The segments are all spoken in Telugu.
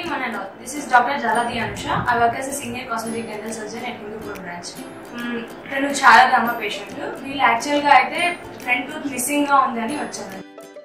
morning, Manalo. This is Dr. Jaladi Anusha. I work as a senior cosmetic dental surgeon at Hindupur branch. మ్మ్, నేను చాలా దమ్మ పేషెంట్ వీళ్ళు యాక్చువల్గా అయితే ఫ్రంట్ టూత్ మిస్సింగ్ గా ఉందని వచ్చారు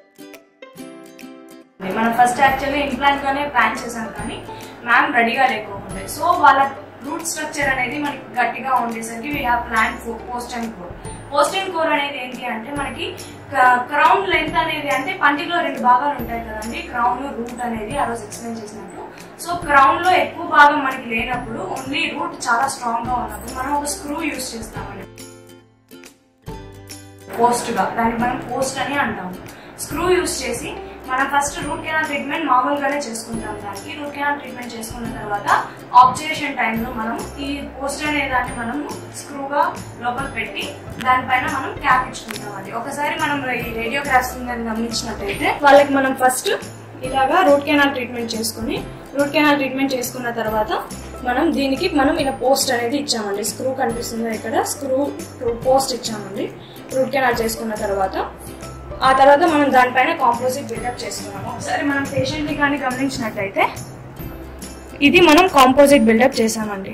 మనం ఫస్ట్ యాక్చువల్లీ ఇంప్లాంట్ గానే ప్లాన్ చేసాం కానీ మ్యామ్ రెడీగా లేకోకుండే సో వాళ్ళ రూట్ స్ట్రక్చర్ అనేది మనకి గట్టిగా ఉండేసరికి we have plan post and core post and core అనేది ఏంటి అంటే మనకి క్రౌన్ లెంత్ అనేది అంటే పంటిలో రెండు భాగాలు ఉంటాయి కదండి క్రౌన్ రూట్ అనేది ఆ రోజు ఎక్స్ప్లెయిన్ చేసినట్టు సో క్రౌన్ లో ఎక్కువ భాగం మనకి లేనప్పుడు ఓన్లీ రూట్ చాలా స్ట్రాంగ్ గా ఉన్నప్పుడు మనం ఒక స్క్రూ యూస్ చేస్తామండి పోస్ట్ గా దాన్ని మనం పోస్ట్ అని అంటాము స్క్రూ యూస్ చేసి మనం ఫస్ట్ రూట్ కెనాల్ ట్రీట్మెంట్ మామూలుగానే చేసుకుంటాం దానికి రూట్ కెనాల్ ట్రీట్మెంట్ చేసుకున్న తర్వాత ఆబ్జర్వేషన్ టైంలో మనం ఈ పోస్ట్ అనే దాన్ని మనం స్క్రూగా లోపల పెట్టి దానిపైన మనం క్యాప్ ఇచ్చుకుంటామండి ఒకసారి మనం ఈ రేడియోగ్రాఫ్స్ గమనించినట్టయితే వాళ్ళకి మనం ఫస్ట్ ఇలాగా రూట్ కెనాల్ ట్రీట్మెంట్ చేసుకుని రూట్ కెనాల్ ట్రీట్మెంట్ చేసుకున్న తర్వాత మనం దీనికి మనం ఇలా పోస్ట్ అనేది ఇచ్చామండి స్క్రూ కనిపిస్తుంది ఇక్కడ స్క్రూ పోస్ట్ ఇచ్చామండి రూట్ కెనాల్ చేసుకున్న తర్వాత ఆ తర్వాత మనం దానిపైన కాంపోజిట్ బిల్డప్ చేసుకున్నాము ఒకసారి మనం పేషెంట్ ని కానీ గమనించినట్టయితే ఇది మనం కాంపోజిట్ బిల్డప్ చేసామండి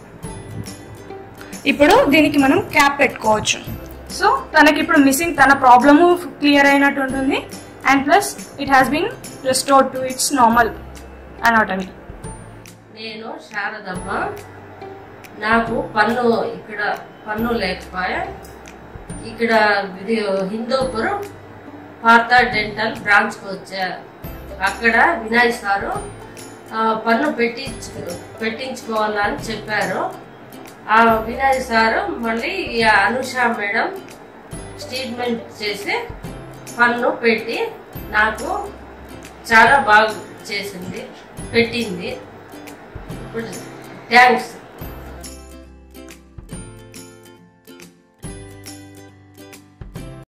ఇప్పుడు దీనికి మనం క్యాప్ పెట్టుకోవచ్చు సో తనకి ఇప్పుడు మిస్సింగ్ తన ప్రాబ్లము క్లియర్ అయినట్టు ఉంటుంది and plus it has been restored to its normal anatomy నేను శారదమ్మ నాకు పన్ను ఇక్కడ పన్ను లేకపోయా ఇక్కడ ఇది హిందూపూర్ పాత డెంటల్ బ్రాంచ్కి వచ్చా అక్కడ వినయ్ సారు ఆ, పన్ను పెట్టించు పెట్టించుకోవాలని చెప్పారు ఆ వినయ్ సారు మళ్ళీ ఈ అనుష మేడం ట్రీట్మెంట్ చేసి పన్ను పెట్టి నాకు చాలా బాగా చేసింది పెట్టింది ఇప్పుడు థ్యాంక్స్